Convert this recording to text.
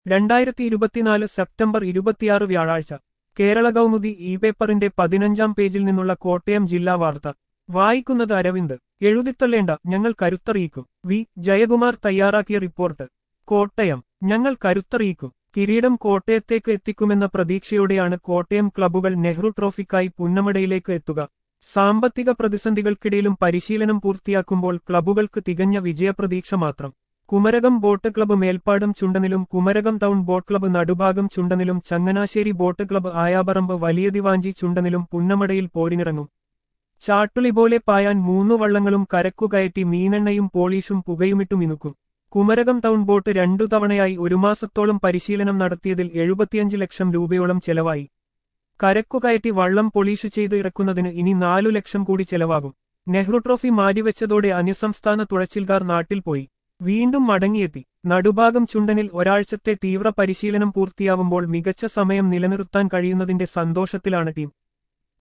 രണ്ടായിരത്തി ഇരുപത്തിനാല് സെപ്റ്റംബർ ഇരുപത്തിയാറ് വ്യാഴാഴ്ച കേരള കൗമുദി ഇ പേപ്പറിന്റെ പതിനഞ്ചാം പേജിൽ നിന്നുള്ള കോട്ടയം ജില്ലാ വാർത്ത വായിക്കുന്നത് അരവിന്ദ് എഴുതിത്തള്ളേണ്ട ഞങ്ങൾ കരുത്തറിയിക്കും വി ജയകുമാർ തയ്യാറാക്കിയ റിപ്പോർട്ട് കോട്ടയം ഞങ്ങൾ കരുത്തറിയിക്കും കിരീടം കോട്ടയത്തേക്ക് എത്തിക്കുമെന്ന പ്രതീക്ഷയോടെയാണ് കോട്ടയം ക്ലബ്ബുകൾ നെഹ്റു ട്രോഫിക്കായി പുന്നമടയിലേക്ക് എത്തുക സാമ്പത്തിക പ്രതിസന്ധികൾക്കിടയിലും പരിശീലനം പൂർത്തിയാക്കുമ്പോൾ ക്ലബ്ബുകൾക്ക് തികഞ്ഞ വിജയപ്രതീക്ഷ മാത്രം കുമരകം ബോട്ട് ക്ലബ്ബ് മേൽപ്പാടം ചുണ്ടനിലും Kumarakom town boat club Nadubhagam ചുണ്ടനിലും ചങ്ങനാശ്ശേരി ബോട്ട് ക്ലബ്ബ് ആയാപറമ്പ് വലിയ ദിവാഞ്ചി ചുണ്ടനിലും പുന്നമടയിൽ പോരിനിറങ്ങും ചാട്ടുളി പോലെ പായാൻ മൂന്നു വള്ളങ്ങളും കരക്കുകയറ്റി മീനെണ്ണയും പോളീഷും പുകയുമിട്ടു മിനുക്കും കുമരകം ടൗൺ ബോട്ട് രണ്ടു തവണയായി ഒരു മാസത്തോളം പരിശീലനം നടത്തിയതിൽ എഴുപത്തിയഞ്ച് ലക്ഷം രൂപയോളം ചെലവായി കരക്കുകയറ്റി വള്ളം പൊളീഷ് ചെയ്ത് ഇറക്കുന്നതിന് ഇനി നാലു ലക്ഷം കൂടി ചെലവാകും നെഹ്റു ട്രോഫി മാറ്റിവെച്ചതോടെ അന്യസംസ്ഥാന തുഴച്ചിൽക്കാർ നാട്ടിൽ പോയി വീണ്ടും മടങ്ങിയെത്തി നടുഭാഗം ചുണ്ടനിൽ ഒരാഴ്ചത്തെ തീവ്ര പരിശീലനം പൂർത്തിയാവുമ്പോൾ മികച്ച സമയം നിലനിർത്താൻ കഴിയുന്നതിന്റെ സന്തോഷത്തിലാണ് ടീം